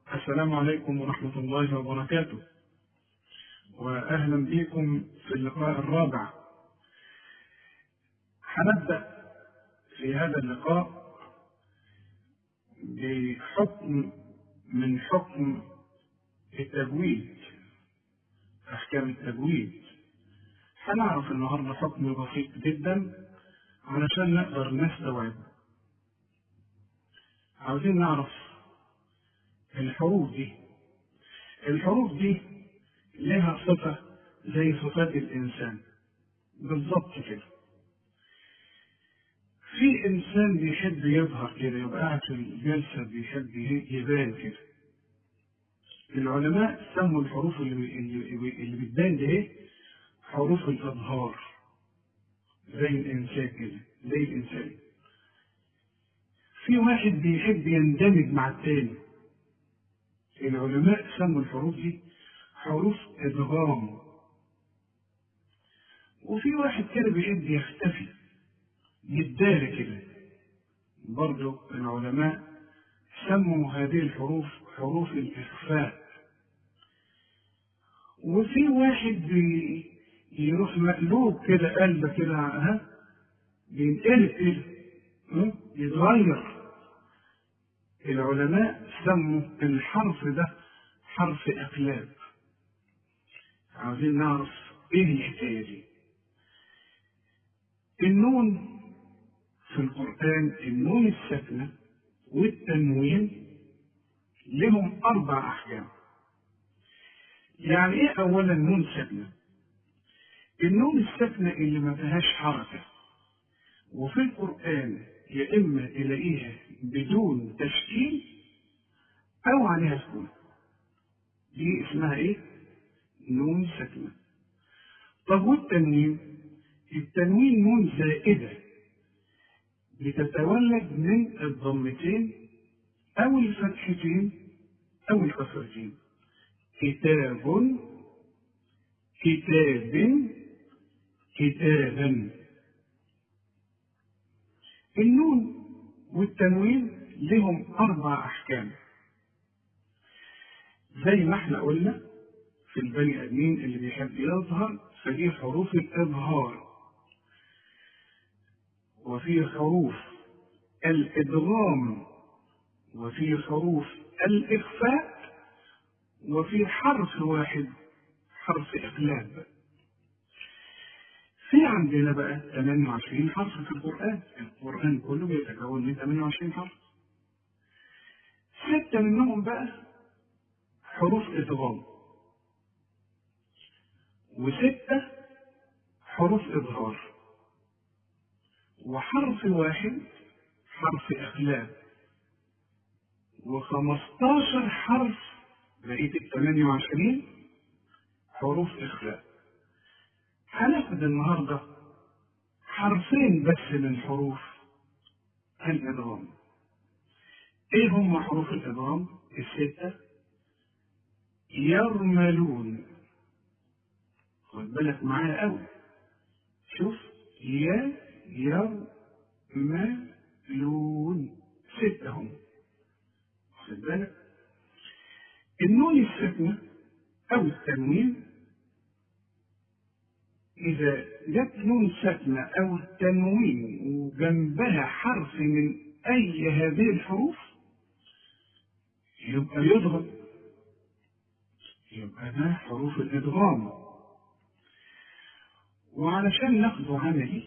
السلام عليكم ورحمة الله وبركاته وأهلا بكم في اللقاء الرابع هنبدأ في هذا اللقاء بحكم من حكم التجويد أحكام التجويد هنعرف النهاردة حكم بسيط جدا علشان نقدر نستوعب عاوزين نعرف الحروف دي الحروف دي لها صفة زي صفات الإنسان بالظبط كده في إنسان بيحب يظهر كده يبقى قاعد في الجلسة بيحب يبان كده العلماء سموا الحروف اللي اللي, اللي بتبان دي ايه؟ حروف الإظهار زي الإنسان كده زي الإنسان في واحد بيحب يندمج مع التاني العلماء سموا الحروف دي حروف إدغام وفي واحد كده بيحب يختفي يتدارى كده برضه العلماء سموا هذه الحروف حروف الإخفاء وفي واحد بي يروح مقلوب كده قلبه كده ها بينقلب كده يتغير العلماء سموا الحرف ده حرف أقلاب عاوزين نعرف ايه الحكاية دي النون في القرآن النون الساكنة والتنوين لهم أربع أحكام يعني إيه أولا نون ساكنة؟ النون الساكنة اللي ما فيهاش حركة وفي القرآن يا إما تلاقيها بدون تشكيل أو عليها سكون دي اسمها إيه؟ نون ساكنة طب والتنوين؟ التنوين نون زائدة بتتولد من الضمتين أو الفتحتين أو الكسرتين كتاب كتاب كتابا النون والتنوين لهم أربع أحكام زي ما احنا قلنا في البني آدمين اللي بيحب يظهر فدي حروف الإظهار وفي حروف الإدغام وفي حروف الإخفاء وفي حرف واحد حرف إقلاب في عندنا بقى 28 حرف في القرآن القرآن كله بيتكون من 28 حرف ستة منهم بقى حروف إدغام وستة حروف إظهار وحرف واحد حرف إقلاب وخمستاشر حرف بقية الثمانية وعشرين حروف إخفاء هناخد النهاردة حرفين بس من حروف الإدغام إيه هم حروف الإدغام الستة يرملون خد بالك معايا قوي شوف يا يرملون ستة هم خد بالك النون الساكنة أو التنوين إذا جت نون ساكنة أو التنوين وجنبها حرف من أي هذه الحروف يبقى يضغم يبقى ده حروف الإدغام وعلشان ناخده عملي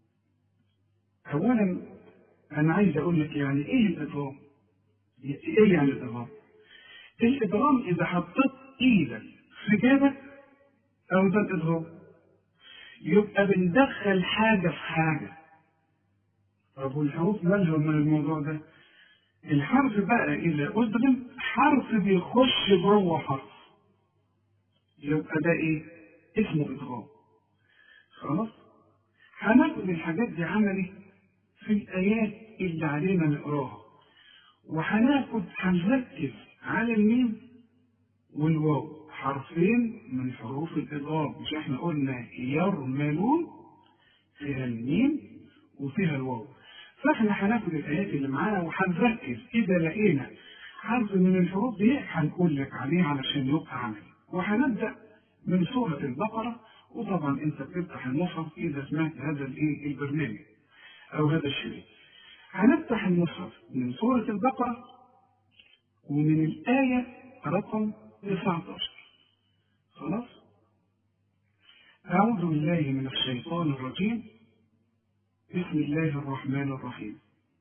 أولا أنا عايز أقول لك يعني إيه الإدغام؟ إيه يعني الإدغام؟ الإدغام إذا حطيت إيدك في جيبك أو ده الإدغام يبقى بندخل حاجة في حاجة طب والحروف مالهم من الموضوع ده؟ الحرف بقى إذا أدغم حرف بيخش جوه حرف يبقى ده إيه؟ اسمه إدغام خلاص؟ هناخد الحاجات دي عملي في الآيات اللي علينا نقراها وهناخد هنركز على الميم والواو حرفين من حروف الإضراب مش احنا قلنا يرملون فيها الميم وفيها الواو فاحنا هناخد الآيات اللي معانا وهنركز إذا لقينا حرف من الحروف دي هنقول لك عليه علشان يبقى عملي وهنبدأ من سورة البقرة وطبعا انت بتفتح المصحف اذا سمعت هذا الايه البرنامج او هذا الشريط هنفتح المصحف من سورة البقرة ومن الآية رقم 19 خلاص أعوذ بالله من الشيطان الرجيم بسم الله الرحمن الرحيم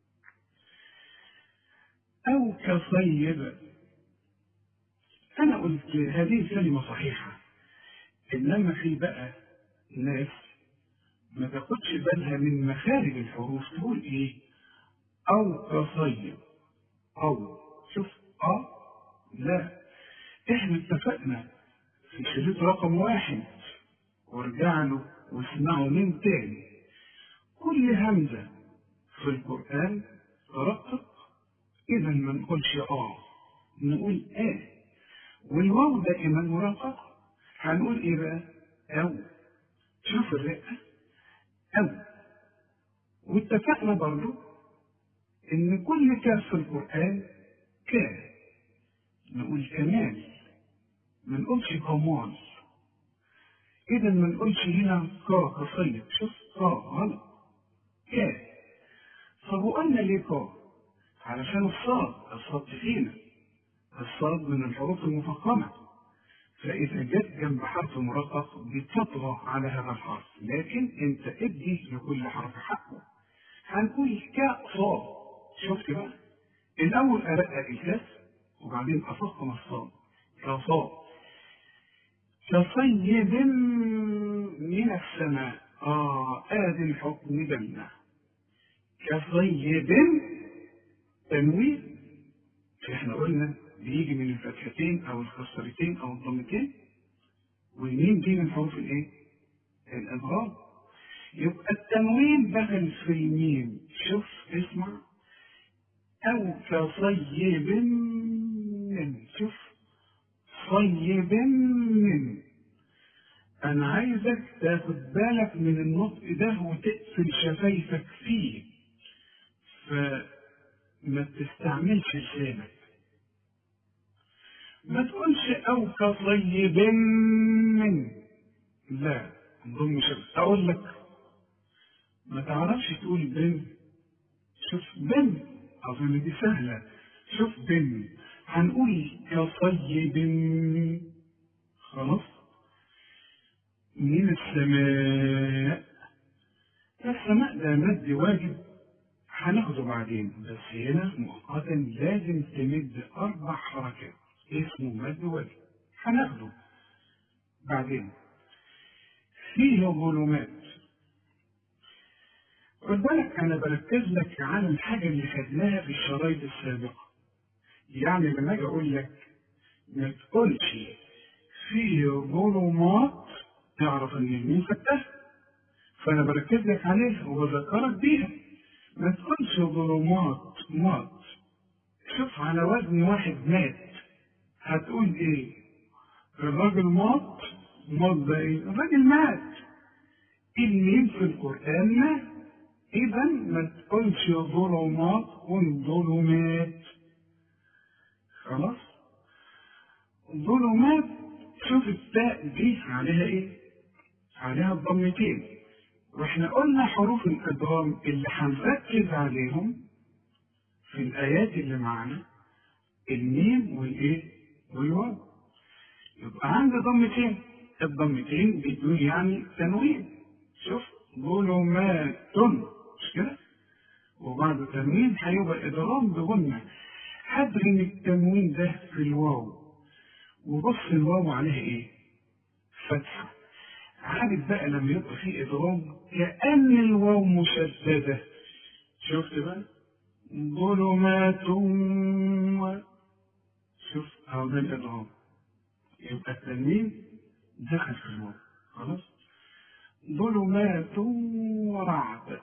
أو كصيب أنا قلت هذه الكلمة صحيحة إنما في بقى ناس ما تاخدش بالها من مخارج الحروف تقول إيه أو كصيب أو شوف أه لا إحنا اتفقنا في شريط رقم واحد وارجع له واسمعه من تاني كل همزة في القرآن ترقق إذا ما نقولش آه نقول آه والواو دائما مرققة هنقول إيه بقى؟ أو شوف الرقة أو واتفقنا برضو إن كل كاف في القرآن كاف نقول كمال ما نقولش كمال إذا ما نقولش هنا كا كصيد شوف كا غلط كا طب وقلنا ليه كا؟ علشان الصاد الصاد فينا الصاد من الحروف المفخمة فإذا جت جنب حرف مرقق بتطغى على هذا الحرف لكن أنت ادي لكل حرف حقه هنقول كا صاد شفت بقى الأول أرقق الكاف وبعدين أفخم الصاد كصاد كصيب من السماء آه آدي الحكم دلنا كصيب تنوين احنا قلنا بيجي من الفتحتين او الكسرتين او الضمتين والميم دي من حروف الايه؟ الادغام يبقى التنوين دخل في الميم شوف اسمع او كصيب من شوف صيب من انا عايزك تاخد بالك من النطق ده وتقفل شفايفك فيه فما تستعملش لسانك ما تقولش او كصيب من لا نضم شفايفك اقول لك ما تعرفش تقول بن شوف بن اظن دي سهله شوف بن هنقول كصيب خلاص من السماء السماء ده مد واجب هناخده بعدين بس هنا مؤقتا لازم تمد اربع حركات اسمه مد واجب هناخده بعدين فيه ظلمات خد بالك انا بركز لك على الحاجه اللي خدناها في الشرايط السابقه يعني لما اجي اقول لك ما تقولش فيه ظلمات تعرف ان الميم فتحه فانا بركز لك عليها وبذكرك بيها ما تقولش ظلمات مات شوف على وزن واحد مات هتقول ايه الراجل مات مات ده ايه الراجل مات الميم في القرآن مات إذا ما تقولش ظلمات قل ظلمات خلاص ظلمات شوف التاء دي عليها ايه عليها الضمتين واحنا قلنا حروف الادغام اللي هنركز عليهم في الايات اللي معانا الميم والايه والواو يبقى عندي ضمتين الضمتين بدون يعني تنوين شوف ظلمات مش كده وبعد تنوين هيبقى ادغام بغنى هدرن التنوين ده في الواو وبص الواو عليها ايه فتحه عارف بقى لما يبقى فيه ادغام كأن الواو مشددة شفت بقى ظلمات و شوف اهو ده الادغام يبقى التنوين دخل في الواو خلاص ظلمات ورعد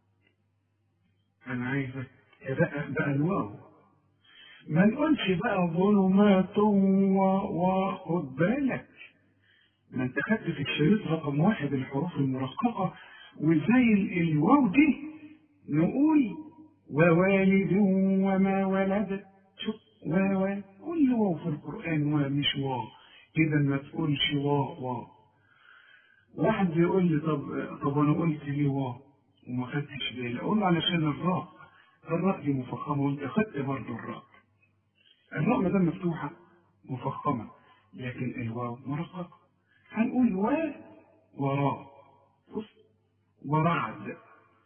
انا عايزك ترقق بقى الواو ما نقولش بقى ظلمات وخد بالك ما انت خدت في الشريط رقم واحد الحروف المرققة وزي الواو دي نقول ووالد وما ولد شوف و و كل واو في القرآن و مش واو إذا ما تقولش واو واو واحد بيقول لي طب طب أنا قلت ليه واو وما خدتش بالي أقول له علشان الراء الراء دي مفخمة وأنت خدت برضه الراء الراء ما دام مفتوحة مفخمة لكن الواو مرققة هنقول و وراء بص ورعد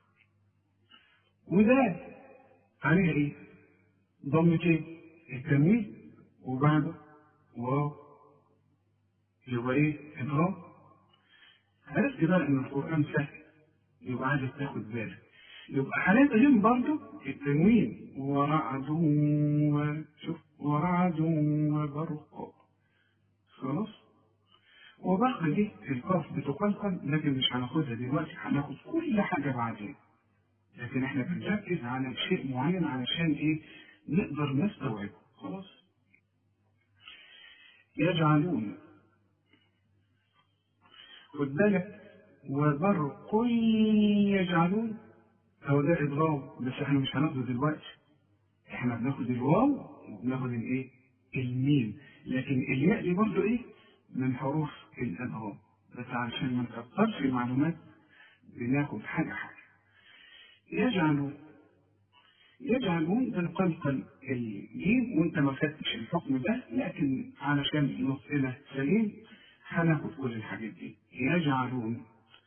وده عليها ايه؟ ضمتين التنوين وبعده واو يبقى ايه؟ اضراب عرفت بقى ان القرآن سهل يبقى عايز تاخد بالك يبقى حالتهم برضه التنوين ورعد شوف ورعد وبرق خلاص وبقى دي القاف بتقلقل لكن مش هناخدها دلوقتي هناخد كل حاجة بعدين لكن احنا بنركز على شيء معين علشان ايه نقدر نستوعب خلاص يجعلون خد بالك وبرق يجعلون هو ده اضراب بس احنا مش هناخده دلوقتي احنا بناخد الواو وبناخد الايه الميم لكن الياء دي برضه ايه من حروف الادغام بس علشان ما نكترش المعلومات بناخد حاجه حاجه يجعل يجعلون بنقلقل الجيم وانت ما خدتش الحكم ده لكن علشان نصنا سليم هناخد كل الحاجات دي يجعلون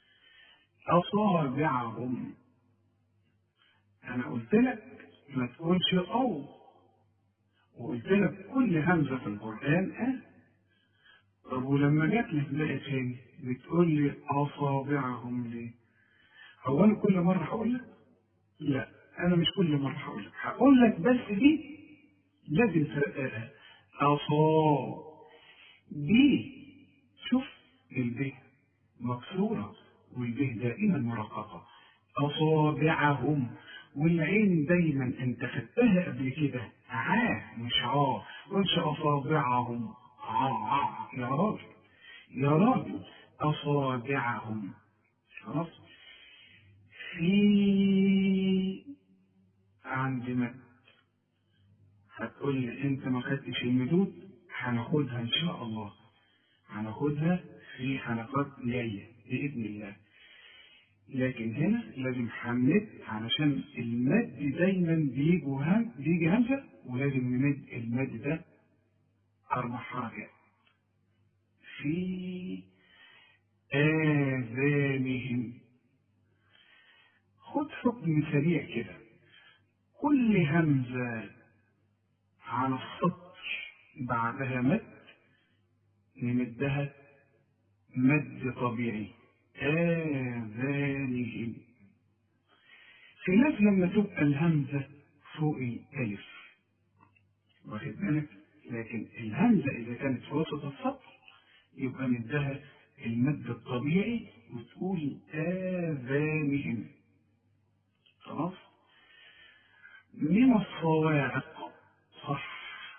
اصابعهم انا قلت لك ما تقولش او وقلت لك كل همزه في القران اه طب ولما جات لك بقى تاني بتقول لي اصابعهم ليه؟ هو انا كل مره هقول لك؟ لا انا مش كل مره هقول لك هقول لك بس دي لازم ترققها اصا دي شوف الب مكسوره والب دائما مرققه اصابعهم والعين دايما انت خدتها قبل كده عاه مش عاه قلش اصابعهم عاه عاه يا راجل يا راجل اصابعهم خلاص في عند مد هتقول لي انت ما خدتش المدود هناخدها ان شاء الله هناخدها في حلقات جايه باذن الله لكن هنا لازم حمد علشان المد دايما بيجي هم بيجي همزه ولازم نمد المد ده اربع حركات في آذانهم خد حكم سريع كده كل همزة على السطر بعدها مد نمدها مد طبيعي آذانهم خلاف لما تبقى الهمزة فوق الألف واخد بالك لكن الهمزة إذا كانت في وسط السطر يبقى مدها المد الطبيعي وتقول آذانهم خلاص من الصواعق صح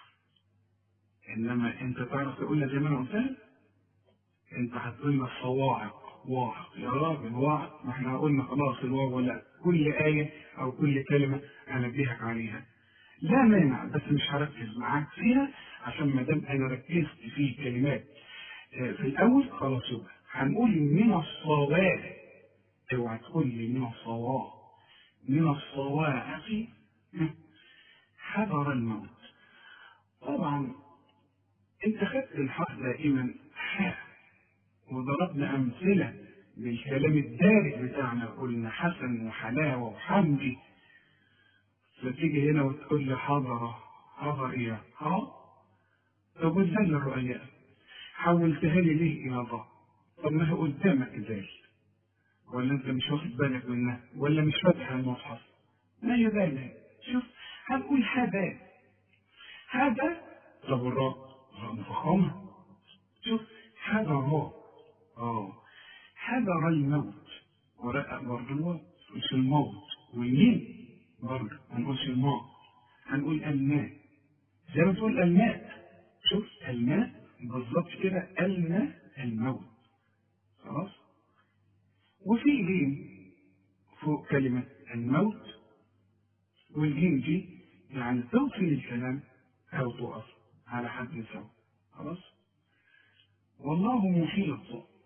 انما انت تعرف تقولها زي ما انا قلتها انت هتقول لنا الصواعق واعق يا راجل واعق ما احنا قلنا خلاص الواو ولا كل آية أو كل كلمة أنبهك عليها لا مانع بس مش هركز معاك فيها عشان ما دام أنا ركزت في كلمات في الأول خلاص يبقى هنقول من الصواعق اوعى تقول لي من الصواعق من الصواعق حذر الموت طبعا انت خدت الحق دائما حاء وضربنا امثله بالكلام الدارج بتاعنا قلنا حسن وحلاوه وحمدي فتيجي هنا وتقول لي حضر حضر ايه؟ ها؟ طب ازاي الرؤياء؟ حولتها لي ليه الى ضاء؟ طب ما هي قدامك ذلك ولا انت مش واخد بالك منها ولا مش فاتح المصحف ما هي ذلك شوف هنقول هذا هذا طب الراء راء مفخمة شوف هذا راء اه حذر الموت وراء برضه الواو مش الموت والمين برضه ما نقولش الماء هنقول الماء زي ما تقول الماء شوف الماء بالظبط كده الماء الموت خلاص وفي جيم فوق كلمة الموت والجيم دي يعني توصل الكلام أو تقف على حد سوا خلاص والله محيط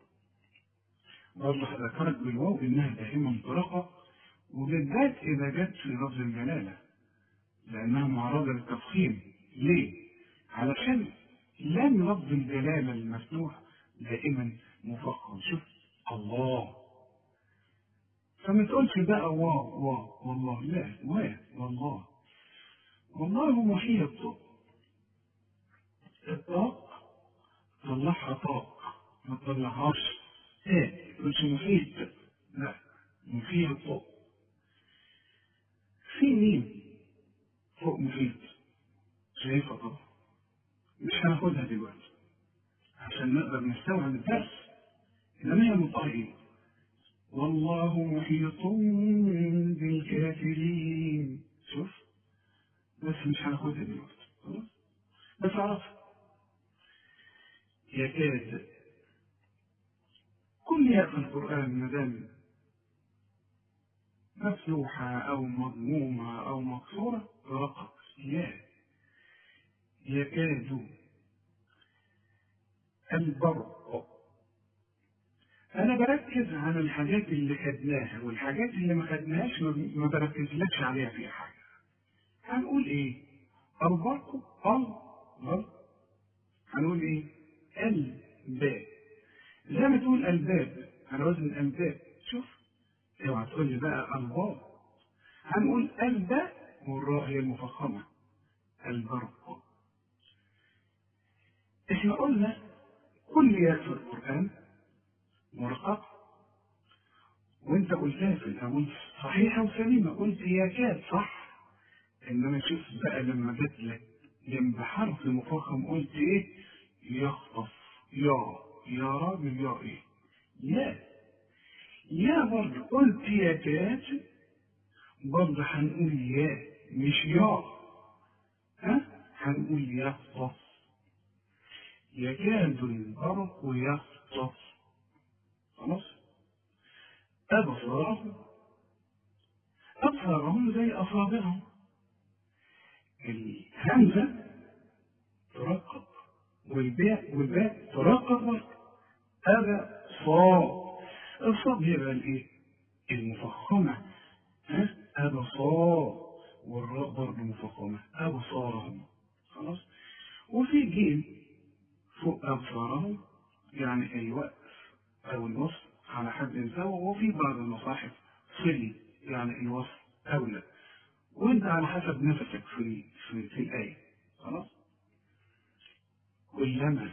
برضه ذكرت بالواو إنها دائما طرقة وبالذات إذا جت في لفظ الجلالة لأنها معرضة للتفخيم ليه؟ علشان لام لفظ الجلالة المفتوح دائما مفخم شوف الله فما تقولش بقى واو واو والله لا وا والله والله محيط الطاق طلعها طاق ما تطلعهاش ايه تقولش محيط لا محيط في مين فوق محيط شايفها طبعا مش هناخدها دلوقتي عشان نقدر نستوعب الدرس انما هي مطهرين والله محيط بالكافرين شوف بس مش هناخدها دلوقتي خلاص بس عرف يكاد كل ياء في القرآن ما دام مفتوحة أو مضمومة أو مكسورة رقق يا يكاد البرق أنا بركز على الحاجات اللي خدناها والحاجات اللي ما خدناهاش ما بركزلكش عليها في حاجة هنقول إيه؟ البرق ال غلط هنقول إيه؟ الباب زي ما تقول الباب على وزن الأنباب شوف اوعى تقول لي بقى الباب هنقول الباء والراء هي المفخمة البرق احنا قلنا كل ياء في القرآن مرقق وانت قلتها في الأول صحيحة وسليمة قلت يكاد صح انما شوف بقى لما جت لك جنب حرف مفخم قلت ايه يخطف يا يا راجل يا ايه يا يا برضه قلت يكاد برضه هنقول يا مش يا ها هنقول يخطف يكاد البرق يخطف خلاص أبصارهم أبصارهم زي أصابعهم الهمزة ترقب والباء والباء ترقب برضه أبا صاد الصاد يبقى الإيه؟ المفخمة ها أبصار والراء برضه مفخمة أبصارهم خلاص وفي جيم فوق أبصارهم يعني الوقف أو الوصف على حد سواء وفي بعض المصاحف صلي يعني الوصف أولى وأنت على حسب نفسك في في, في الآية خلاص كلما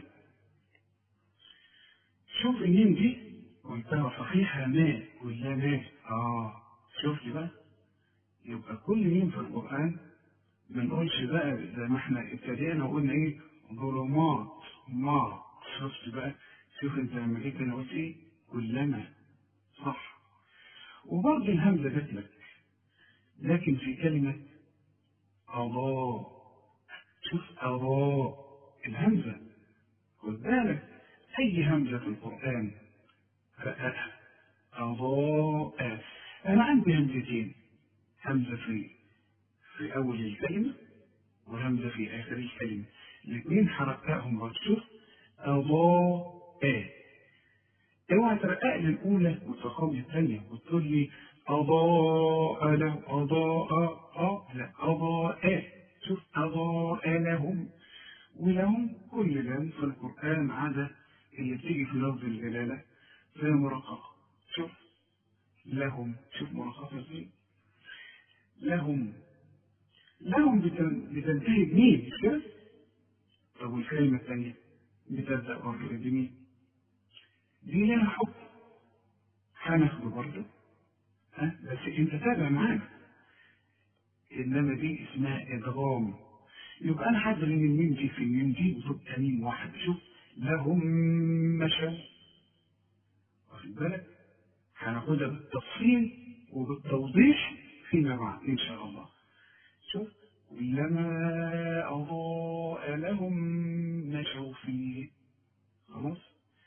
شوف الميم دي قلتها صحيحة ما كلما آه شوف لي بقى يبقى كل ميم في القرآن ما نقولش بقى زي ما احنا ابتدينا وقلنا ايه ظلمات ما شفت بقى شوف انت لما جيت انا قلت ايه كلما صح وبرضه الهمزة جت لك لكن في كلمة أضاء شوف أضاء الهمزة خد بالك أي همزة في القرآن رأتها أضاء أنا عندي همزتين همزة في في أول الكلمة وهمزة في آخر الكلمة الاثنين حركتهم برشوف أضاء اوعى ترقق لي الأولى وتفخم الثانية وتقول لي أضاء له أضاء أه لا أضاء شوف أضاء لهم ولهم كل لام في القرآن عدا اللي بتيجي في لفظ الجلالة فهي مرققة شوف لهم شوف مرققة ازاي لهم لهم بتنتهي بمين مش كده؟ طب والكلمة الثانية بتبدأ برضه بمين؟ دي لها حكم هناخده برضه ها بس انت تابع معانا انما دي اسمها ادغام يبقى انا هدري ان الميم دي في الميم دي وتبقى ميم واحد شوف لهم مشوا واخد بالك هناخدها بالتفصيل وبالتوضيح فيما بعد ان شاء الله شوف كلما أضاء لهم مشوا فيه خلاص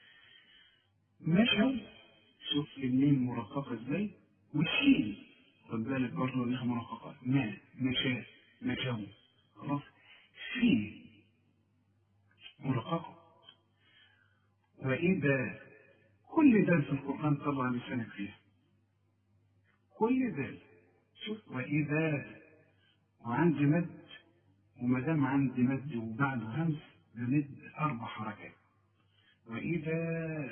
مشوا شوف الميم مرققة ازاي والشين خد بالك برضه انها مرققة ما مشى مشوا خلاص فيه مرققة وإذا كل ذلك في القرآن طلع لسانك فيها كل ذلك شوف وإذا وعندي مد وما دام عندي مد وبعده همس بمد أربع حركات وإذا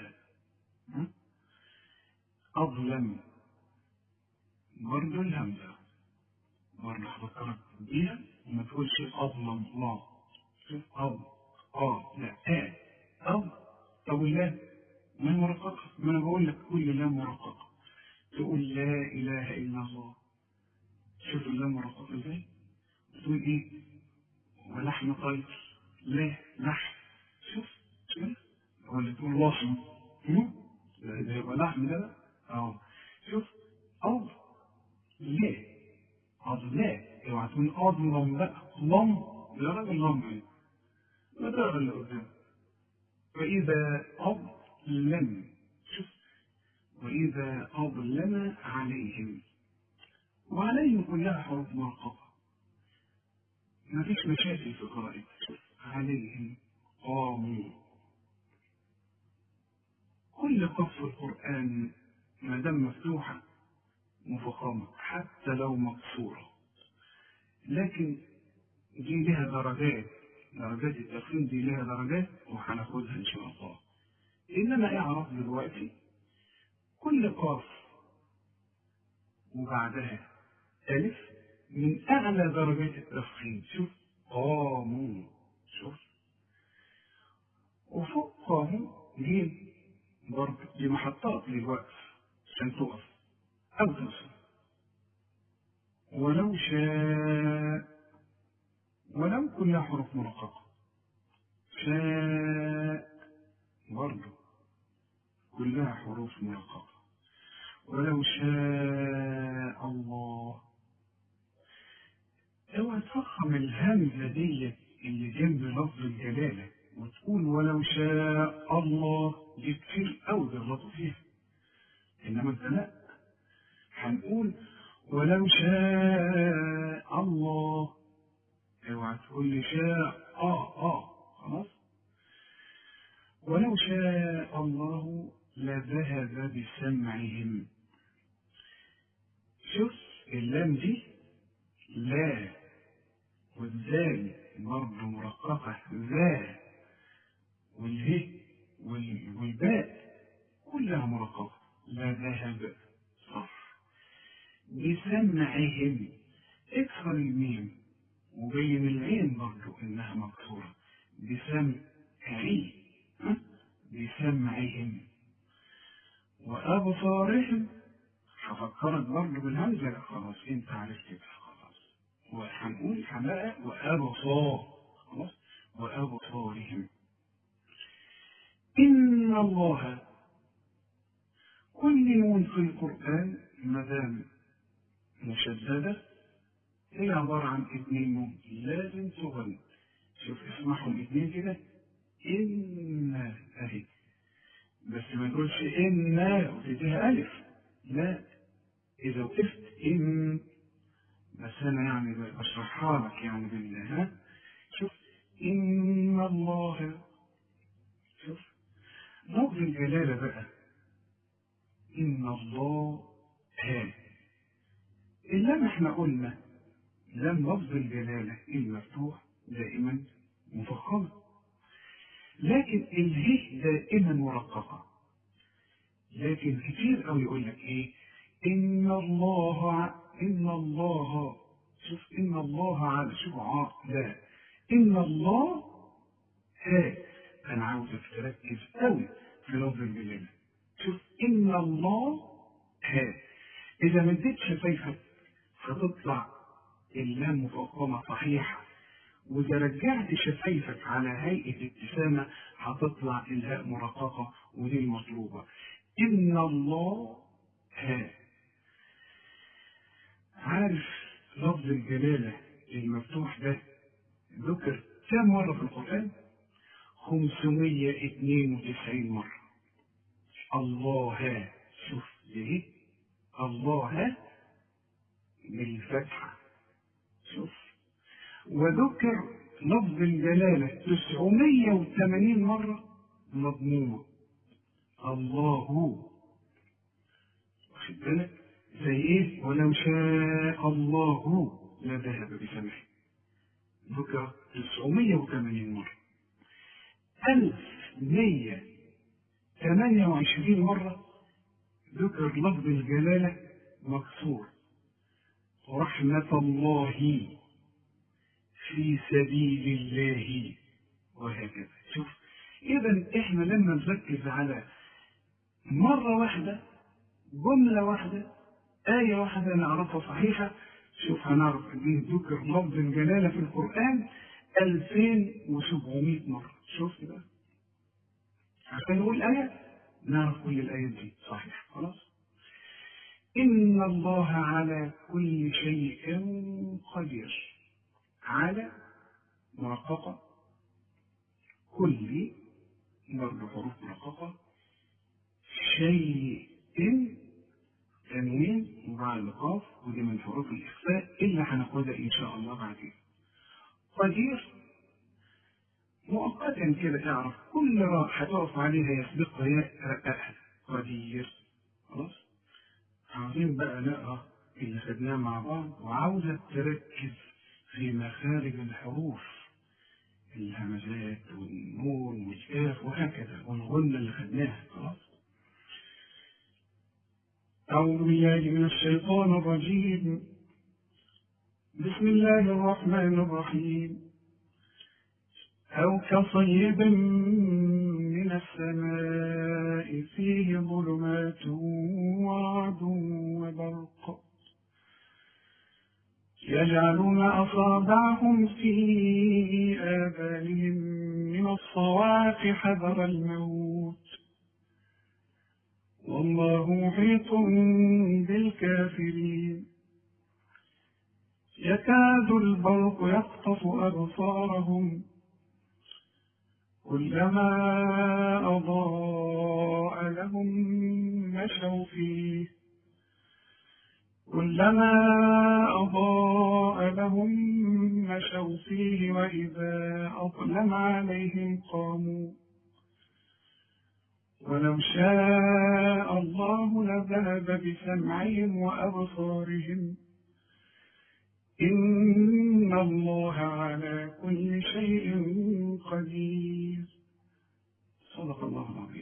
أظلم برضه الهمزة برضه هفكرك بيها وما تقولش أظلم لا شوف أظ آه لا آه أظ طب لا ما مرققة ما أنا بقول لك كل لا مرققة تقول لا إله إلا الله شوف اللا مرققة إزاي تقول إيه ولحم طير لا لحم شوف شوف ولا تقول لحم ده يبقى لحم ده بقى اه شوف أو لا أض لا اوعى تقول أظلم بقى لم يا راجل لم ايه ما ده اللي قدام فإذا أظلم شوف وإذا أظلم عليهم وعليهم كلها حروف مرقبة ما فيش مشاكل في قراءتها عليهم قاموا كل قف في القرآن ما دام مفتوحة مفخمة حتى لو مقصورة لكن دي لها درجات درجات التفخيم دي لها درجات وهناخدها إن شاء الله إنما اعرف دلوقتي كل قاف وبعدها ألف من أعلى درجات التفخيم شوف قاموا شوف وفوق قاموا جيم برضه دي محطات للوقف عشان تقف أو توصل ولو شاء ولو كلها حروف مرققة شاء برضه كلها حروف مرققة ولو شاء الله اوعى تفخم الهمزة دي اللي جنب لفظ الجلالة وتقول ولو شاء الله دي كتير قوي بيغلطوا فيها انما انت لا هنقول ولو شاء الله اوعى تقول لي شاء اه اه خلاص ولو شاء الله لذهب بسمعهم شوف اللام دي لا والزال برضه مرققة ذا والهي والباء كلها مرققة لا ذهب صح بسمعهم اكسر الميم وبين العين برضه انها مكسورة بسمعي بسمعهم وابصارهم هفكرك برضه بالهمزة لا خلاص انت عرفت خلاص وهنقول حماء وابصار خلاص وابصارهم إن الله كل نون في القرآن مدام مشددة هي عبارة عن اثنين نون لازم تغن شوف اسمعهم اثنين كده إن أهي بس ما تقولش إن وتديها ألف لا إذا وقفت إن بس أنا يعني بشرحها لك يعني بالله ها شوف إن الله شوف لفظ الجلالة بقى إن الله ها اللام احنا قلنا لام لفظ الجلالة المفتوح دائما مفخمة لكن الهي دائما مرققة لكن كتير قوي يقول لك ايه ان الله ان الله شوف ان الله على شوف عار لا ان الله ها انا عاوزك تركز قوي في لفظ الجلاله شوف ان الله ها اذا مديت شفايفك هتطلع اللام مفخمه صحيحه واذا رجعت شفايفك على هيئه ابتسامه هتطلع الهاء مرققه ودي المطلوبه ان الله ها عارف لفظ الجلاله المفتوح ده ذكر كم مره في القران 592 مرة الله شوف ليه الله بالفتحة شوف وذكر لفظ الجلالة 980 مرة مضمومة الله واخد بالك زي ايه ولو شاء الله لذهب بسمعه ذكر 980 مرة 1128 مرة ذكر لفظ الجلالة مكسور رحمة الله في سبيل الله وهكذا شوف إذا إحنا لما نركز على مرة واحدة جملة واحدة آية واحدة نعرفها صحيحة شوف هنعرف قد إيه ذكر لفظ الجلالة في القرآن 2700 مرة شوف بقى عشان نقول آية نعرف كل الآيات دي صحيح خلاص إن الله على كل شيء قدير على مرققة كل برضه حروف مرققة شيء تنوين وبعد القاف ودي من حروف الإخفاء اللي هناخدها إن شاء الله بعدين قدير مؤقتا كده تعرف كل راء هتقف عليها يسبقها ياء رققها قدير خلاص عاوزين بقى نقرا اللي خدناه مع بعض وعاوزك تركز في مخارج الحروف الهمزات والنون والكاف وهكذا والغنة اللي خدناها خلاص أعوذ بالله من الشيطان الرجيم بسم الله الرحمن الرحيم أو كصيب من السماء فيه ظلمات ورعد وبرق يجعلون أصابعهم في آذانهم من الصواعق حذر الموت والله محيط بالكافرين يكاد البرق يخطف أبصارهم كلما أضاء لهم مشوا فيه كلما أضاء لهم مشوا فيه وإذا أظلم عليهم قاموا ولو شاء الله لذهب بسمعهم وأبصارهم إن الله على كل شيء قدير صدق الله العظيم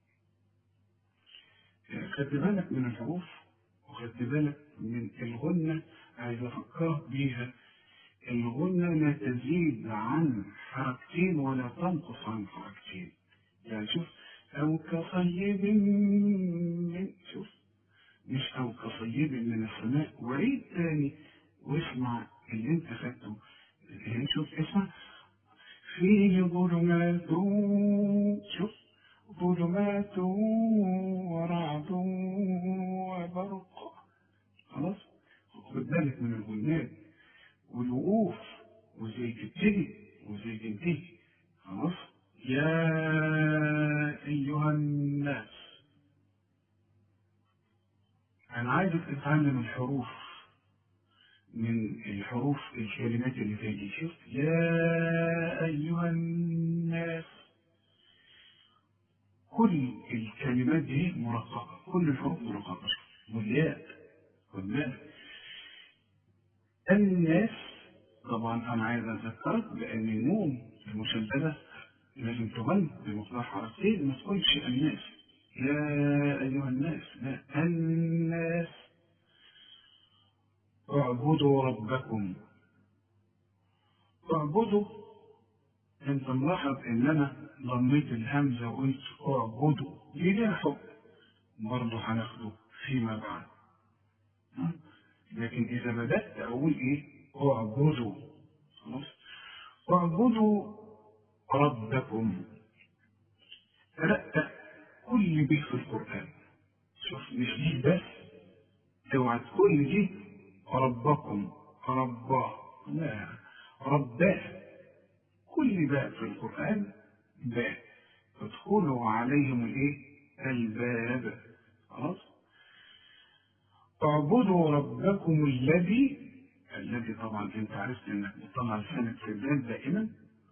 خدت بالك من الحروف وخدت بالك من الغنة عايز أفكرك بيها الغنة لا تزيد عن حركتين ولا تنقص عن حركتين يعني شوف أو كصيب من شوف مش أو كصيب من السماء وعيد تاني واسمع اللي انت خدته شوف اسمع فيه ظلمات شوف ظلمات ورعد وبرق خلاص خد بالك من الغنات والوقوف وزي تبتدي وزي تنتهي خلاص يا أيها الناس أنا عايزك تتعلم الحروف من الحروف الكلمات اللي زي دي شوف يا أيها الناس كل الكلمات دي مرققة كل الحروف مرققة والياء والماء الناس طبعا أنا عايز أذكرك بأن النون المشددة لازم تغن بمقدار حركتين ما تقولش الناس يا أيها الناس لا الناس اعبدوا ربكم اعبدوا انت ملاحظ ان انا ضميت الهمزه وقلت اعبدوا دي ليها حكم برضه هناخده فيما بعد لكن اذا بدات اقول ايه اعبدوا خلاص اعبدوا ربكم رقق كل بيت في القران شوف مش دي بس اوعى كل دي ربكم رباه لا رباه كل باء في القرآن باء ادخلوا عليهم الايه الباب خلاص اعبدوا ربكم الذي الذي طبعا انت عرفت انك بتطلع لسانك في البلاد دائما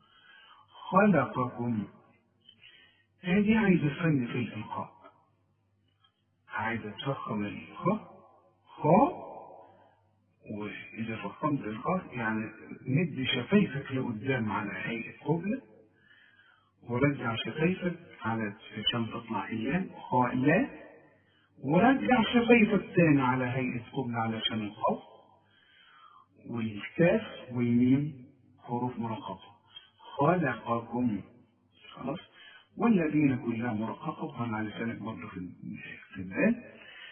خلقكم هذه عايزة فن في الإلقاء عايزة تفخم الخاء خاء وإذا فخمت الخاء يعني ندي شفايفك لقدام على هيئة قبلة ورجع شفايفك على عشان تطلع اللام خاء لا ورجع شفايفك تاني على هيئة قبلة علشان الخاء والكاف والميم حروف مرققة خلقكم خلاص والذين كلها مرققة وكان على لسانك برضه في في البال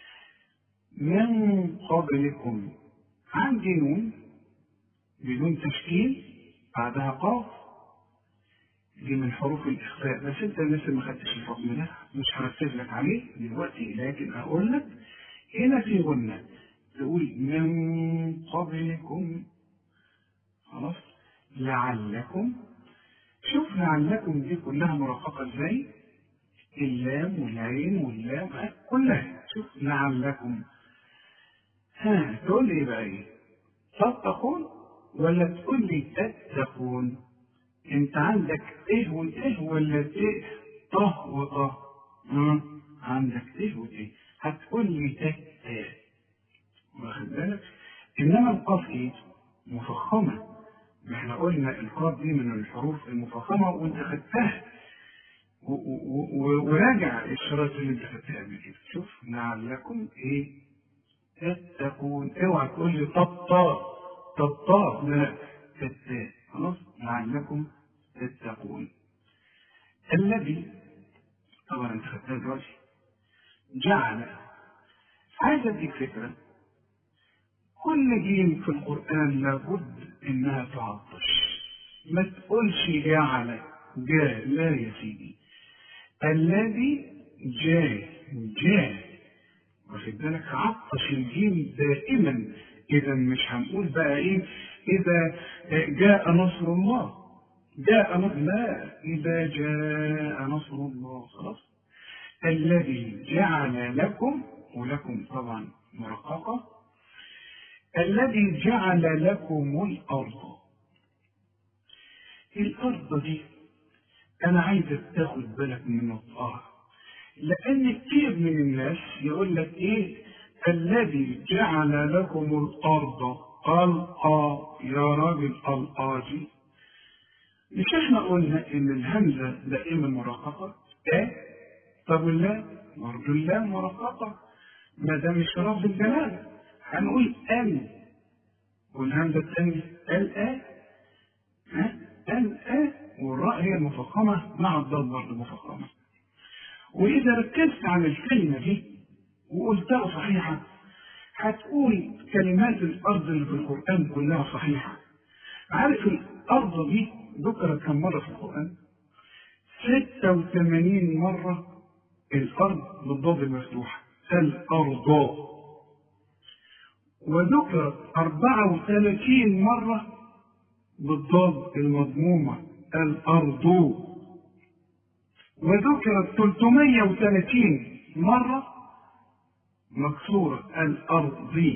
من قبلكم عندي نون بدون تشكيل بعدها قاف دي من حروف الإخفاء بس أنت لسه ما خدتش الحكم ده مش هركز لك عليه دلوقتي لكن أقول لك هنا في غنة تقول من قبلكم خلاص لعلكم شوف لعلكم دي كلها مرققة ازاي اللام والعين واللام كلها شوف لعلكم ها تقول لي بقى ايه تتقون ولا تقول لي تتقون انت عندك ايه وايه ولا ايه طه وطه عندك ايه وايه هتقول لي تت واخد بالك انما القاف ايه مفخمه ما احنا قلنا القاف دي من الحروف المفخمه وانت خدتها وراجع الشرايط اللي انت خدتها قبل كده شوف لعلكم ايه تتقون اوعى تقول لي طبطا طبطا لا تتا خلاص لعلكم تتقون الذي طبعا انت خدتها دلوقتي جعل عايز اديك فكره كل جيم في القرآن لابد إنها تعطش ما تقولش جعل جاء لا يا سيدي الذي جاء جاء واخد بالك عطش الجيم دائما إذا مش هنقول بقى إيه إذا جاء نصر الله جاء نصر لا إذا جاء نصر الله خلاص الذي جعل لكم ولكم طبعا مرققه الذي جعل لكم الأرض الأرض دي أنا عايزك تاخد بالك من نطقها لأن كتير من الناس يقول لك إيه الذي جعل لكم الأرض ألقى يا راجل ألقى دي مش احنا قلنا إن الهمزة دائما مرققة إيه طب والله برضه اللام مرققة ما ده مش رب الجلالة هنقول ال والهمزة الثانية ال آ ها ال آ والراء هي المفخمة مع الضاد برضه مفخمة وإذا ركزت على الكلمة دي وقلتها صحيحة هتقول كلمات الأرض اللي في القرآن كلها صحيحة عارف الأرض دي ذكرت كم مرة في القرآن؟ 86 مرة الأرض بالضاد المفتوحة الأرض وذكرت 34 مرة بالضاد المضمومة الأرض وذكرت 330 مرة مكسورة الأرض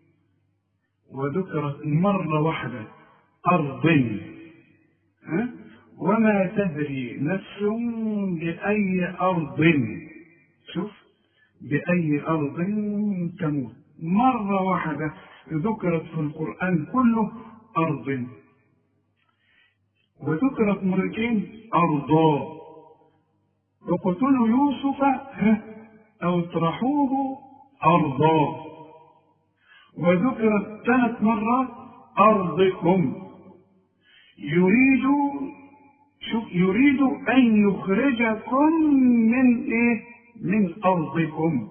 وذكرت مرة واحدة أرض ها؟ وما تدري نفس بأي أرض شوف بأي أرض تموت مرة واحدة ذكرت في القرآن كله أرض وذكرت مرتين أرضا وقتلوا يوسف أو اطرحوه أرضا وذكرت ثلاث مرات أرضكم يريد شوف يريد أن يخرجكم من إيه؟ من أرضكم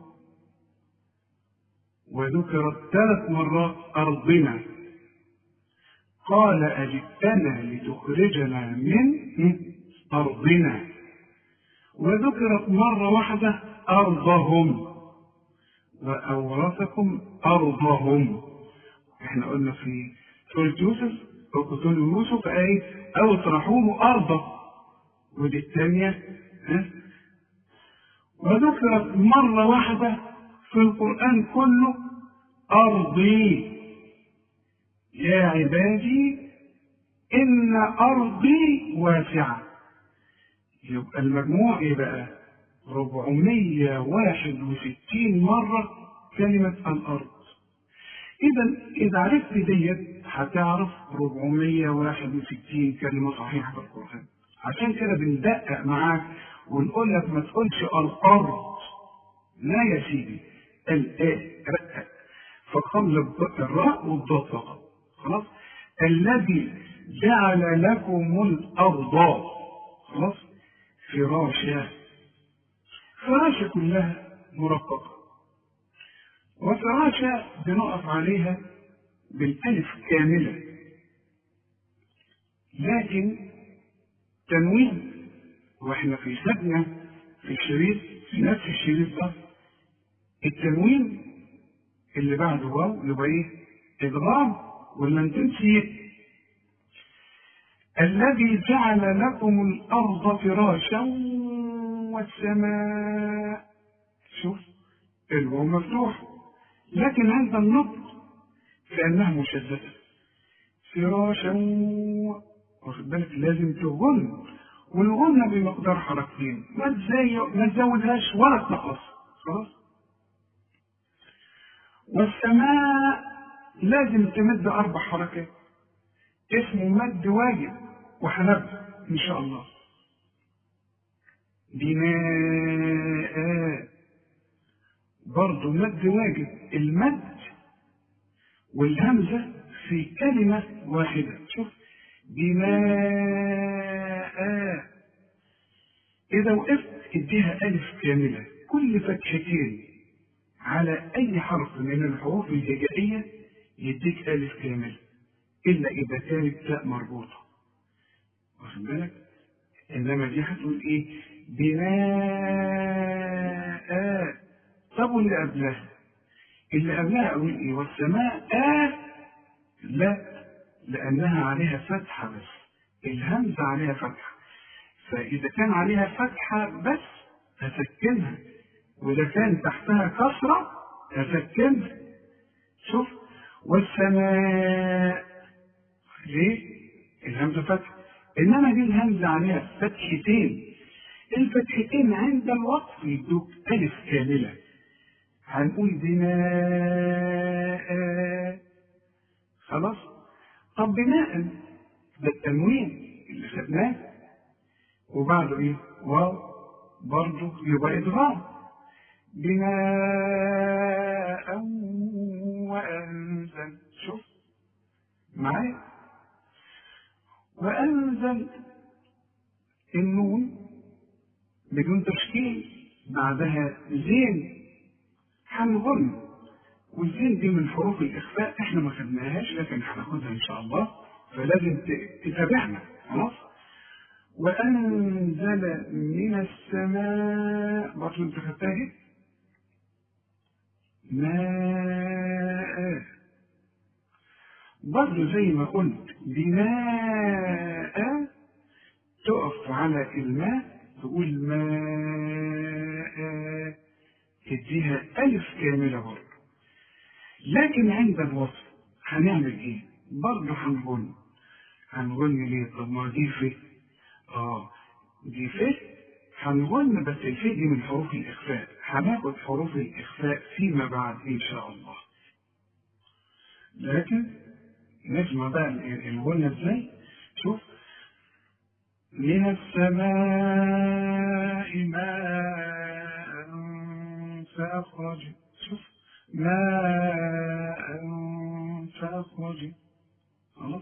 وذكرت ثلاث مرات أرضنا قال أجئتنا لتخرجنا من أرضنا وذكرت مرة واحدة أرضهم وأورثكم أرضهم احنا قلنا في سورة يوسف وقتلوا يوسف أي أو اطرحوه أرضا ودي الثانية وذكرت مرة واحدة في القرآن كله أرضي يا عبادي إن أرضي واسعة يبقى المجموع إيه بقى؟ 461 مرة كلمة الأرض إذا إذا عرفت ديت هتعرف 461 كلمة صحيحة في القرآن عشان كده بندقق معاك ونقول لك ما تقولش الأرض لا يا سيدي الآ رقق فخلي الراء والضاد فقط خلاص الذي جعل لكم الأرض خلاص فراشا فراشة كلها مرققة وفراشة بنقف عليها بالألف كاملة لكن تنوين واحنا في سجنة في الشريط في نفس الشريط ده التنوين اللي بعده واو يبقى ايه؟ ادغام ولا انت نسيت؟ الذي جعل لكم الارض فراشا والسماء شوف الواو مفتوح لكن عند النطق كانها مشدده فراشا واخد بالك لازم تغن والغنة بمقدار حركتين ما تزي ما تزودهاش ولا تنقص خلاص والسماء لازم تمد أربع حركات اسمه مد واجب وهنبدأ إن شاء الله بناء برضه مد واجب المد والهمزة في كلمة واحدة شوف بناء إذا وقفت اديها ألف كاملة كل فتحتين على أي حرف من الحروف الهجائية يديك ألف كاملة إلا إذا كانت تاء مربوطة واخد بالك؟ إنما دي هتقول إيه؟ بناء طب واللي قبلها؟ اللي قبلها أقول إيه؟ والسماء آه لا لأنها عليها فتحة بس الهمزة عليها فتحة فإذا كان عليها فتحة بس هسكنها وإذا كان تحتها كسرة هسكنها شوف والسماء ليه؟ الهمزة فتحة إنما دي الهمزة عليها فتحتين الفتحتين عند الوقف يدوك ألف كاملة هنقول بناء خلاص طب بناء ده التنوين اللي خدناه وبعده ايه واو برضه يبقى ادغام بناء وانزل شوف معايا وانزل النون بدون تشكيل بعدها زين هنغن والزين دي من حروف الإخفاء إحنا ما خدناهاش لكن هناخدها إن شاء الله فلازم تتابعنا خلاص وأنزل من السماء برضه أنت خدتها إيه؟ ماء برضه زي ما قلت بماء تقف على الماء تقول ماء تديها ألف كاملة برضه لكن عند الوصف هنعمل ايه؟ برضه هنغن هنغن ليه؟ طب ما دي ف اه دي ف هنغن بس الف دي من حروف الإخفاء هناخد حروف الإخفاء فيما بعد إن شاء الله لكن نسمع بقى الغنى ازاي؟ شوف من السماء ماء فأخرج شوف ماء فأخرج خلاص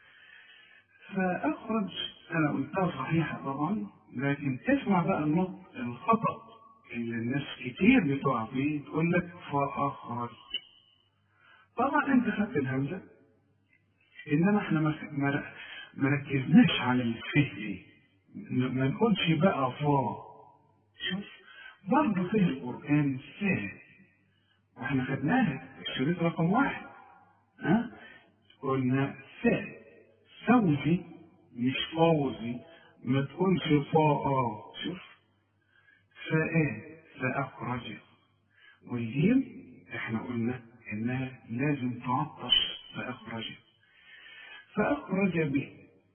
فأخرج أنا قلتها صحيحة طبعا لكن تسمع بقى النطق الخطأ اللي الناس كتير بتقع فيه تقول لك فأخرج طبعا أنت خدت الهمزة إنما إحنا ما ما ركزناش على الفه دي ما نقولش بقى فا شوف برضه فيه القرآن فاه واحنا خدناها الشريط رقم واحد ها قلنا فا فوزي مش فوزي ما تقولش فا شوف فا فأخرج والجيم احنا قلنا انها لازم تعطش فأخرج فأخرج به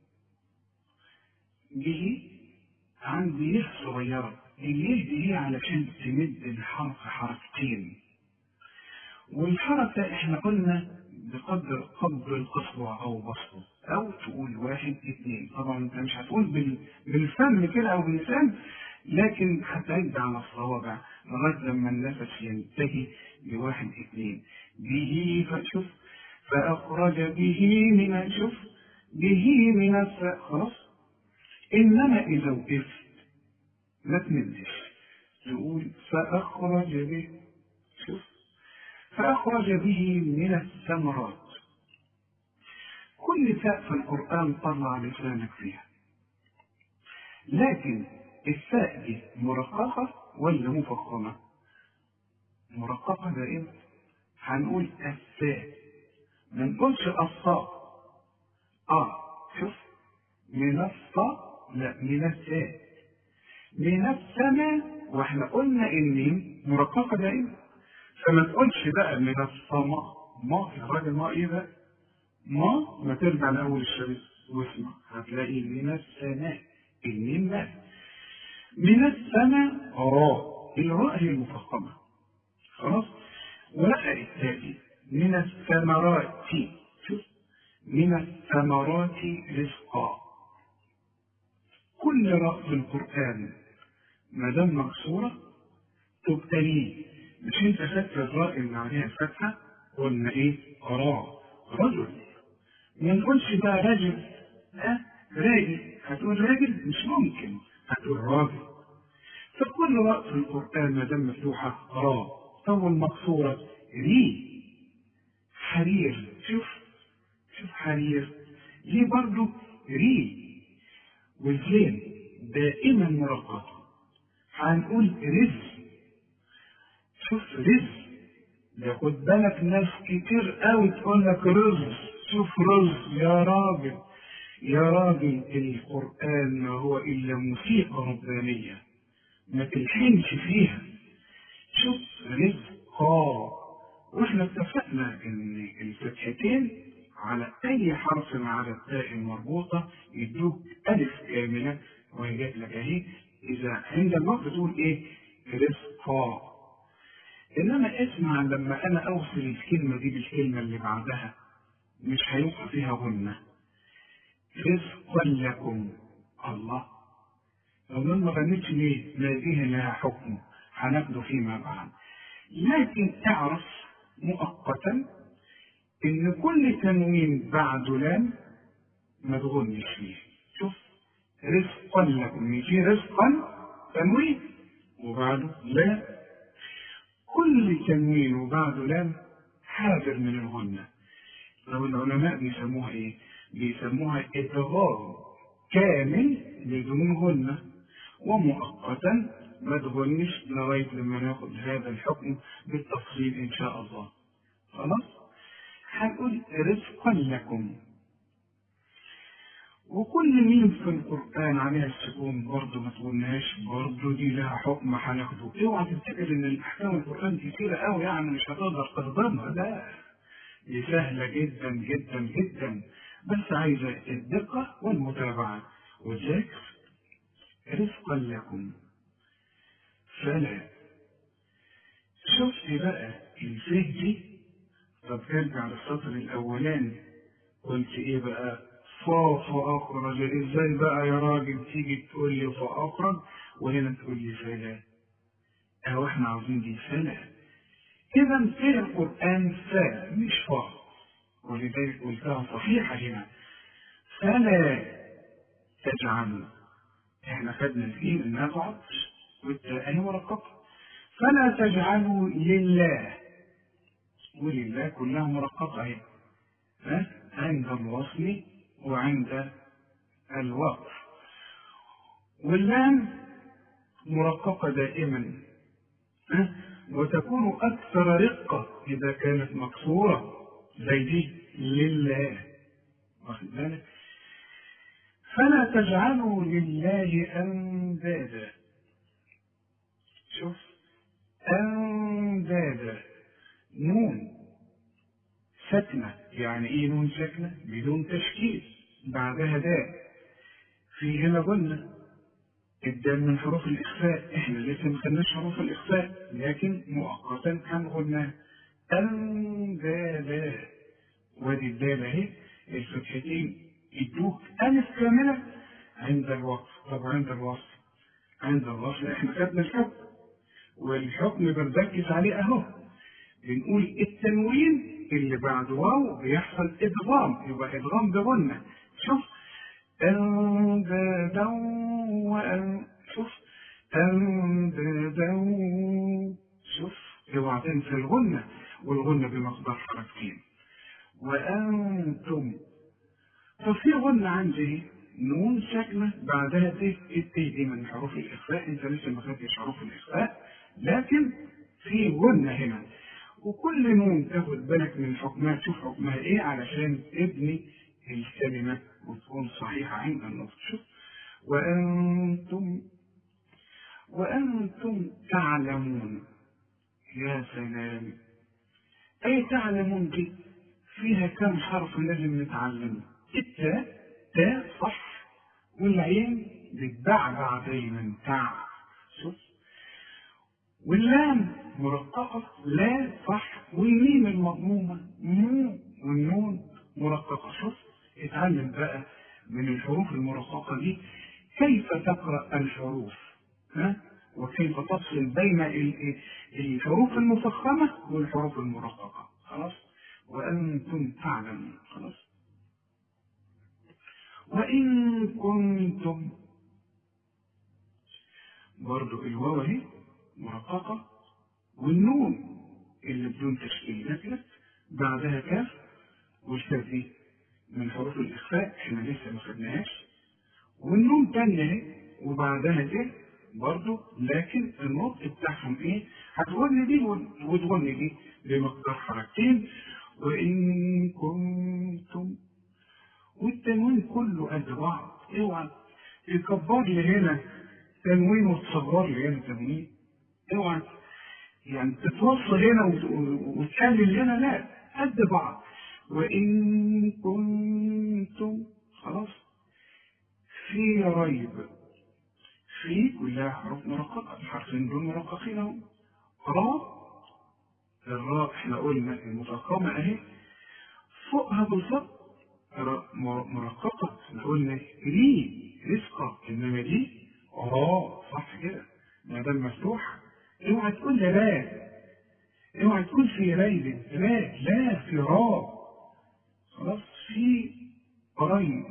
به عندي يه صغيرة اليه دي هي علشان تمد الحرف حركتين والحركة احنا قلنا بقدر قبض القصوى او بسطه او تقول واحد اثنين طبعا انت مش هتقول بال... بالفم كده او باللسان لكن هتعد على الصوابع لغايه لما النفس ينتهي بواحد اثنين به فشوف فاخرج به من شوف به من الس... خلاص انما اذا وقفت ما تمدش تقول فاخرج به شوف فأخرج به من الثمرات كل فاء في القرآن طلع لسانك فيها لكن الفاء دي مرققة ولا مفخمة؟ مرققة دائما هنقول الفاء ما نقولش الصاء اه شوف من الصاء لا من الفاء من السماء واحنا قلنا ان مرققة دائما فما تقولش بقى من الصماء ما يا راجل ما ايه بقى ما ما ترجع لاول الشريط واسمع هتلاقي من السماء الميم بقى من السماء راء الراء هي المفخمة خلاص ولا التالي من الثمرات شوف من الثمرات رزقا كل راء في القرآن ما دام مكسورة تبتليه مش انت فاكر الراء اللي عليها فتحة قلنا ايه راء رجل ما نقولش بقى رجل ها راجل هتقول راجل مش ممكن هتقول راجل فكل راء في القرآن ما دام مفتوحة راء أول مكسورة ري حرير شوف شوف حرير ليه برضو ري والزين دائما مرققة هنقول رزق شوف رزق ده خد بالك ناس كتير قوي تقول لك رز شوف رز يا راجل يا راجل القرآن ما هو إلا موسيقى ربانية ما تلحنش فيها شوف رزقا واحنا اتفقنا ان الفتحتين على اي حرف على التاء المربوطة يدوك الف كاملة وهي جات لك اهي اذا عند الوقت تقول ايه رزقا انما اسمع لما انا اوصل الكلمه دي بالكلمه اللي بعدها مش هيبقى فيها غنه رزقا لكم الله لو ما غنيتش ليه ما دي لها حكم هناخده فيما بعد لكن اعرف مؤقتا ان كل تنوين بعد لام ما تغنش فيه شوف رزقا لكم يجي رزقا تنوين وبعده لا كل تنوين وبعده لام حاضر من الغنة لو العلماء بيسموها ايه بيسموها ادغام كامل بدون غنة ومؤقتا ما تغنش لغاية لما ناخد هذا الحكم بالتفصيل ان شاء الله خلاص هنقول رزقا لكم وكل مين في القرآن عليها السكون برضه ما تقولناش برضه دي لها حكم هناخده اوعى تفتكر ان الاحكام القرآن كتيرة قوي يعني مش هتقدر تهضمها لا دي سهلة جدا جدا جدا بس عايزة الدقة والمتابعة والذكر رزقا لكم فلا شفت بقى الفه دي طب ارجع للسطر الاولاني قلت ايه بقى فا فأخرج ازاي بقى يا راجل تيجي تقول لي فأخرج وهنا تقول لي فلا أو احنا عاوزين دي فلا إذا في القرآن فا مش فا ولذلك قلتها صحيحة هنا فلا تجعلوا احنا خدنا الفيل النفع والتاء مرققة فلا تجعلوا لله ولله كلها مرققة اهي عند الوصل وعند الوقف واللام مرققة دائما وتكون أكثر رقة إذا كانت مكسورة زي دي لله واخد بالك فلا تجعلوا لله أندادا شوف أندادا نون ساكنة يعني ايه نون ساكنة بدون تشكيل بعدها دال في هنا قلنا الدال من حروف الإخفاء احنا لسه ما خدناش حروف الإخفاء لكن مؤقتا هنقولنا أندادا وادي الدال اهي الفتحتين يدوك ألف كاملة عند الوقف طب عند الوصف عند الوصف احنا خدنا الحكم والحكم بنركز عليه اهو بنقول التنوين اللي بعد واو بيحصل ادغام يبقى ادغام بغنى شوف أندادا وأن شوف أندادا شوف اوعى تنسى الغنة والغنة بمقدار حركتين وأنتم ففي غنة عندي نون ساكنة بعدها ت الت دي من حروف الإخفاء أنت لسه ما خدتش حروف الإخفاء لكن في غنة هنا وكل نون تاخد بالك من حكمها تشوف حكمها إيه علشان تبني الكلمة وتكون صحيحة عند النطق شوف وأنتم وأنتم تعلمون يا سلام أي تعلمون دي فيها كم حرف لازم نتعلمه التاء تاء صح والعين بتبعبع دايما تع شوف واللام مرققة لا صح والميم المضمومة مو والنون مرققة شوف اتعلم بقى من الحروف المرققة دي كيف تقرأ الحروف ها وكيف تفصل بين الحروف المفخمة والحروف المرققة خلاص وأنتم تعلمون خلاص وإن كنتم برضو الواو اهي مرققة والنون اللي بدون تشكيل نزلت بعدها كاف والكاف دي من حروف الإخفاء احنا لسه ما خدناهاش والنون تانية اهي وبعدها دي برضو لكن النطق بتاعهم ايه هتغني دي وتغني دي بمقدار حركتين وإن كنتم والتنوين كله قد بعض اوعى تكبر لي هنا تنوين وتصغر لي هنا تنوين اوعى يعني تتوصل هنا وتقلل هنا لا قد بعض وإن كنتم خلاص في ريب في كلها حروف مرققة الحرفين دول مرققين اهو راء الراء احنا قلنا المفخمة اهي فوقها بالظبط مرققة احنا قلنا ري رزقة انما دي راء صح كده ما دام مفتوح اوعى تقول لي لا اوعى تقول في ريب لا لا في راء خلاص في قريب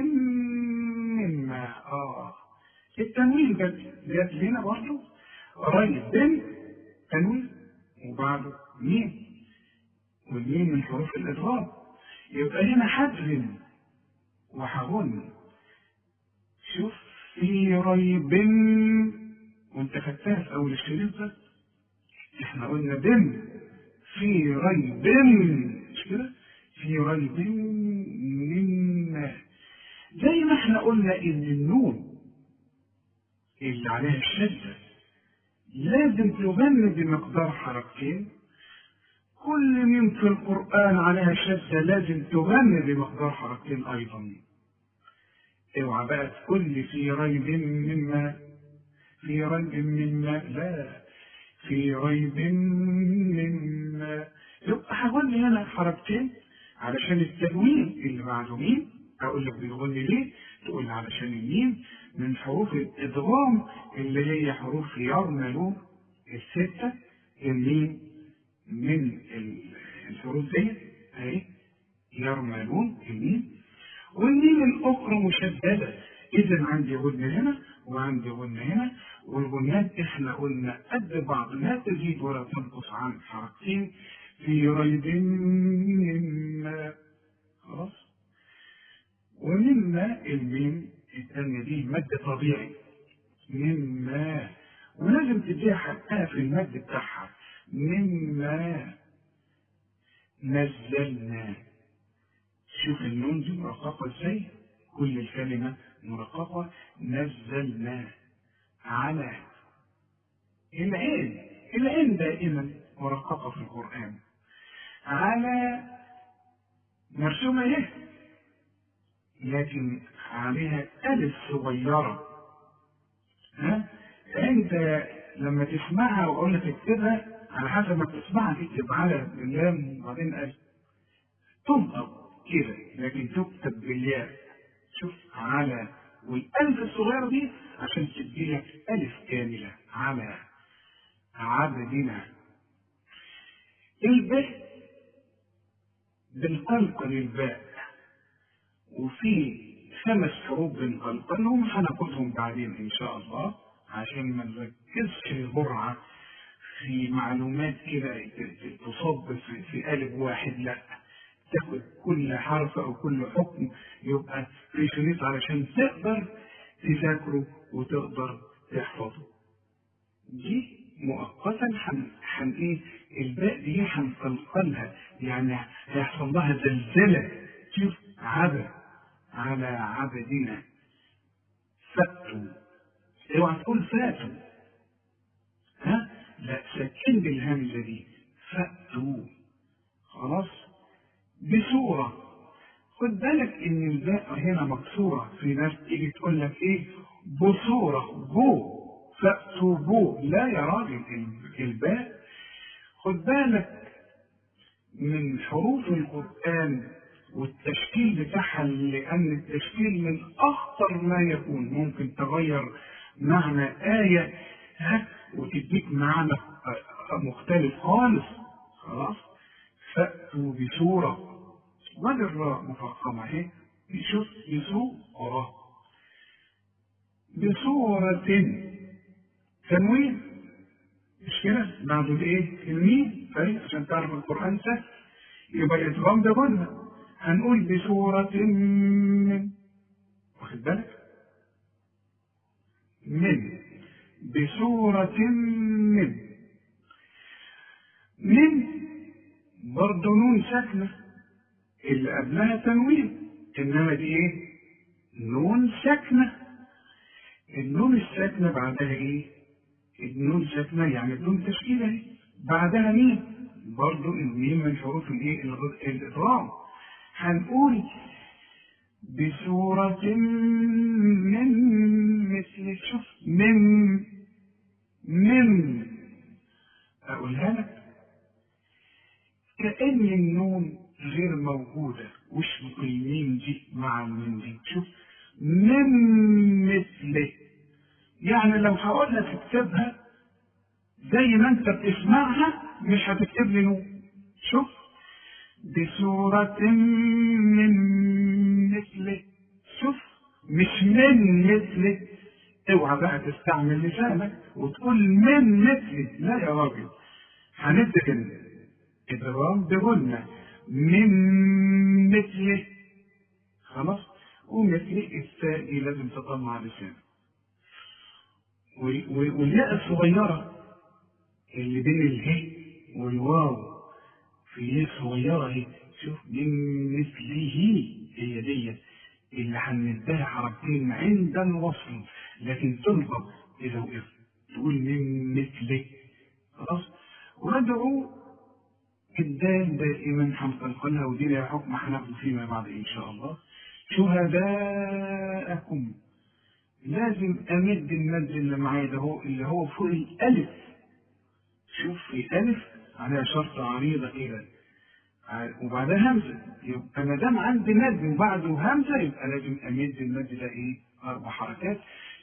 مما اه التنوين جت جت هنا برضه قريب بين تنوين وبعده ميم والميم من حروف الادغام يبقى هنا حذف وحغن شوف في ريب وانت خدتها في اول الشريط ده احنا قلنا بن في ريب مش كده في ريب مما زي ما احنا قلنا ان النون اللي عليها الشدة لازم تغني بمقدار حركتين كل ميم في القرآن عليها شدة لازم تغني بمقدار حركتين أيضا اوعى بقى تقول لي في ريب مما في ريب مما لا في ريب مما يبقى هقول لي هنا حركتين علشان التنوين اللي بعده مين اقول لك بيغني ليه تقول لي علشان الميم من حروف الادغام اللي هي حروف يرملون الستة الميم من الحروف دي اهي يرملون الميم والميم الاخرى مشددة اذا عندي غنة هنا وعندي غنة هنا والغنات احنا قلنا قد بعض لا تزيد ولا تنقص عن حركتين في ريب مما خلاص ومما الميم الثانية دي مد طبيعي مما ولازم تديها حقها في المد بتاعها مما نزلنا شوف النون دي مرققة ازاي كل الكلمة مرققة نزلنا على العين العين دائما مرققة في القرآن على مرسومة ايه لكن عليها ألف صغيرة ها أنت لما تسمعها وأقول لك اكتبها على حسب ما تسمعها تكتب على اللام وبعدين ألف تنطق كده لكن تكتب بالياء شوف على والألف الصغيرة دي عشان تدي لك ألف كاملة على عددنا الباء بنقلقل الباء وفي خمس حروف بنقلقلهم هناخدهم بعدين إن شاء الله عشان ما نركزش الجرعة في معلومات كده تصب في, في قالب واحد لا تاخد كل حرف او كل حكم يبقى في شريط علشان تقدر تذاكره وتقدر تحفظه دي مؤقتا حن, حن ايه الباء دي هنقلقلها يعني هيحصل لها زلزلة شوف عبد على عبدنا فاتوا اوعى تقول فاتوا ها لا سكن بالهمزة دي فاتوا خلاص بصورة خد بالك ان الباء هنا مكسورة في ناس تيجي تقول لك ايه بصورة بو فأتوا بو لا يا راجل الباء خد بالك من حروف القرآن والتشكيل بتاعها لأن التشكيل من أخطر ما يكون ممكن تغير معنى آية ها وتديك معنى مختلف خالص خلاص فأتوا بسورة وادي الراء مفخمة اهي شوف بسورة بصورة تنوين مش كده بعد الايه الميم طيب عشان تعرف القرآن سهل يبقى الإدغام ده قلنا هنقول بصورة من واخد بالك من بصورة من من برضه نون ساكنة اللي قبلها تنوين إنما دي إيه؟ نون ساكنة النون الساكنة بعدها إيه؟ النون ساكنة يعني بدون تشكيلة إيه؟ بعدها مين؟ برضه الميم من حروف الإيه؟ الإضرام هنقول بصورة من مثل شوف من من أقولها لك كأن النون غير موجودة واشبك الميم دي مع الميم دي شوف من مثله يعني لو هقول لك اكتبها زي ما انت بتسمعها مش هتكتب لي نون شوف بصورة من مثله شوف مش من مثله اوعى بقى تستعمل لسانك وتقول من مثله لا يا راجل هندرك الادغام بقولنا من مثله خلاص ومثله الثاني لازم تطلع لسانك والياء الصغيرة اللي بين اله والواو في ياء صغيرة اهي شوف من مثله هي دي اللي هنديها حركتين عند الوصل لكن تنطق إذا وقفت تقول من مثله خلاص وندعو الدال دائما هنقلقلها ودي لها حكم هناخده فيما بعد إن شاء الله شهداءكم لازم أمد المد اللي معايا ده هو اللي هو فوق الألف شوف في ألف عليها شرطة عريضة كده وبعدها همزة يبقى ما دام عندي مد وبعده همزة يبقى لازم أمد المد ده إيه؟ أربع حركات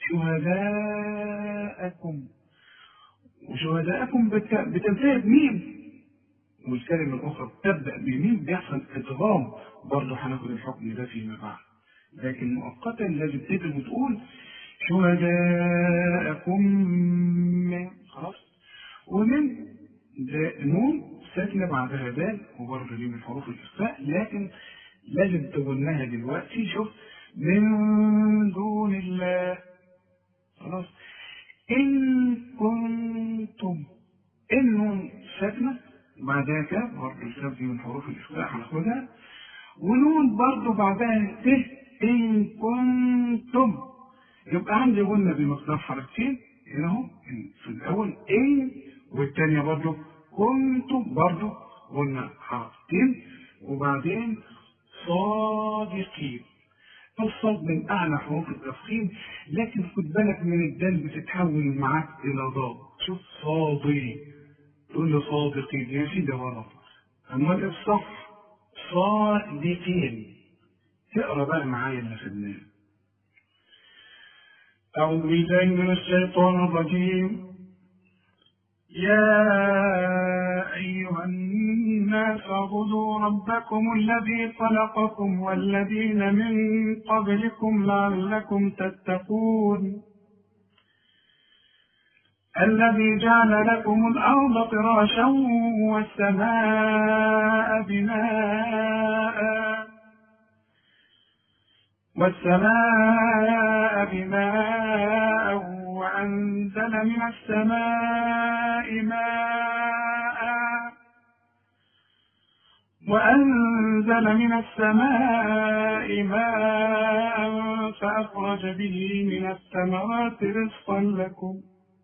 شهداءكم وشهداءكم بتنتهي بميم والكلمة الأخرى بتبدأ بميم بيحصل إدغام برضه هناخد الحكم ده فيما بعد لكن مؤقتا لازم تكتب وتقول شهداءكم من خلاص ومن ده نون ساكنة بعدها دال وبرضه دي من حروف الإخفاء لكن لازم تقولناها دلوقتي شوف من دون الله خلاص إن كنتم النون ساكنة بعدها كاف برضه الكاف دي من حروف الإخفاء هناخدها ونون برضه بعدها ت إن كنتم يبقى عندي قلنا بمقدار حركتين هنا اهو في الأول إن والثانية برضه كنتم برضه قلنا حركتين وبعدين صادقين الصاد من أعلى حروف التفخيم لكن خد بالك من الدال بتتحول معاك إلى ضاد شوف صادي تقول له صادقين يا سيدي غلط أمال الصح صادقين اقرا بقى معايا اللي خدناه أعوذ بالله من الشيطان الرجيم يا أيها الناس اعبدوا ربكم الذي خلقكم والذين من قبلكم لعلكم تتقون الذي جعل لكم الأرض فراشا والسماء بناء والسماء بناء وأنزل من السماء ماء وأنزل من السماء ماء فأخرج به من الثمرات رزقا لكم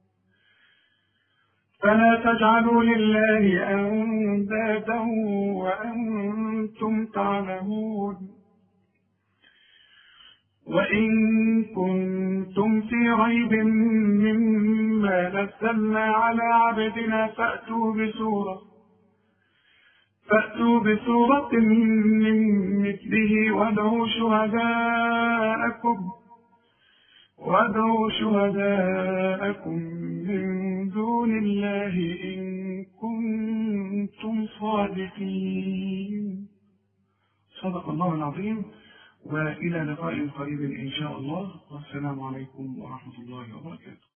فلا تجعلوا لله أندادا وأنتم تعلمون وإن كنتم في ريب مما نزلنا على عبدنا فأتوا بسورة فأتوا بسورة من مثله وادعوا شهداءكم وادعوا شهداءكم من دون الله إن كنتم صادقين صدق الله العظيم وإلى لقاء قريب إن شاء الله والسلام عليكم ورحمة الله وبركاته